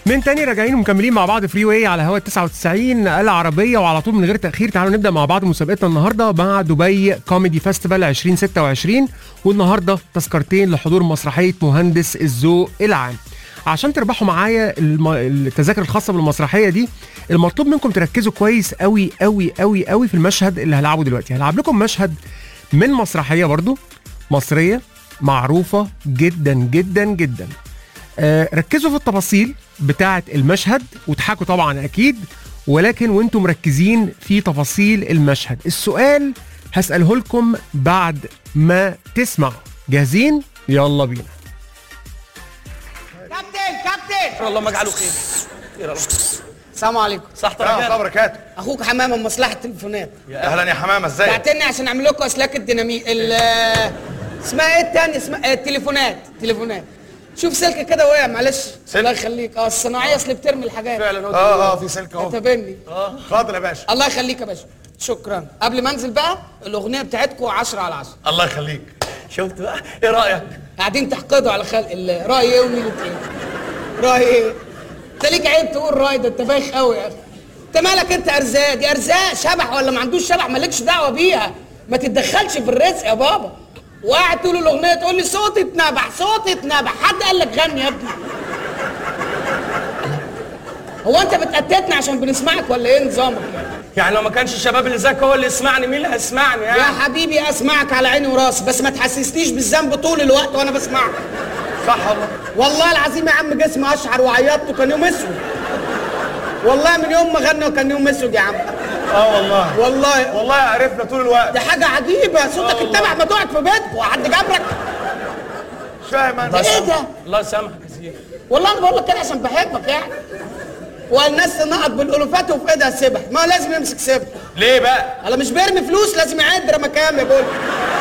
من تاني راجعين ومكملين مع بعض فري واي على هوا 99 العربيه وعلى طول من غير تاخير تعالوا نبدا مع بعض مسابقتنا النهارده مع دبي كوميدي فيستيفال 2026 والنهارده تذكرتين لحضور مسرحيه مهندس الذوق العام عشان تربحوا معايا الم... التذاكر الخاصه بالمسرحيه دي المطلوب منكم تركزوا كويس قوي قوي قوي قوي في المشهد اللي هلعبه دلوقتي هلعب لكم مشهد من مسرحيه برضو مصريه معروفه جدا جدا جدا آه ركزوا في التفاصيل بتاعه المشهد وضحكوا طبعا اكيد ولكن وانتم مركزين في تفاصيل المشهد السؤال هساله لكم بعد ما تسمعوا جاهزين يلا بينا كابتن كابتن اللهم اجعله خير خير الله السلام عليكم صح اه طبعا بركاته اخوك حمامه من مصلحه التليفونات اهلا يا حمامه ازيك بعتني عشان اعمل لكم اسلاك الديناميت ال اسمها ايه التاني اسمها آه، التليفونات تليفونات شوف سلك كده وقع معلش سلك؟ الله يخليك اه الصناعيه اصل بترمي الحاجات فعلا هو اه اه في سلك اهو اعتبرني اتفضل يا باشا الله يخليك يا باشا شكرا قبل ما انزل بقى الاغنيه بتاعتكم 10 على 10 الله يخليك شفت بقى ايه رايك قاعدين تحقدوا على خلق الله راي ايه ومين ايه راي ايه انت ليك عيب تقول راي ده انت بايخ قوي يا اخي انت مالك انت ارزاق دي ارزاق شبح ولا ما عندوش شبح مالكش دعوه بيها ما تتدخلش في الرزق يا بابا وقاعد طول الاغنيه تقول لي صوتي اتنبح صوتي اتنبح حد قال لك غني يا ابني هو انت بتقتتنا عشان بنسمعك ولا ايه نظامك يعني؟ يعني لو ما كانش الشباب اللي زيك هو اللي يسمعني مين اللي هيسمعني يا يعني حبيبي اسمعك على عيني وراسي بس ما تحسسنيش بالذنب طول الوقت وانا بسمعك صح والله والله العظيم يا عم جسمي اشعر وعيطت وكان يوم اسود والله من يوم ما غنى وكان يوم اسود يا عم اه والله والله والله عرفنا طول الوقت دي حاجه عجيبه صوتك اتبع ما تقعد في بيتك حد جبرك مش فاهم انا ايه ده الله يسامحك يا سيدي والله انا بقول لك كده عشان بحبك يعني والناس تنقط بالالوفات وفي ايدها سبح ما لازم يمسك سبح ليه بقى انا مش بيرمي فلوس لازم يعد رمكام يا بول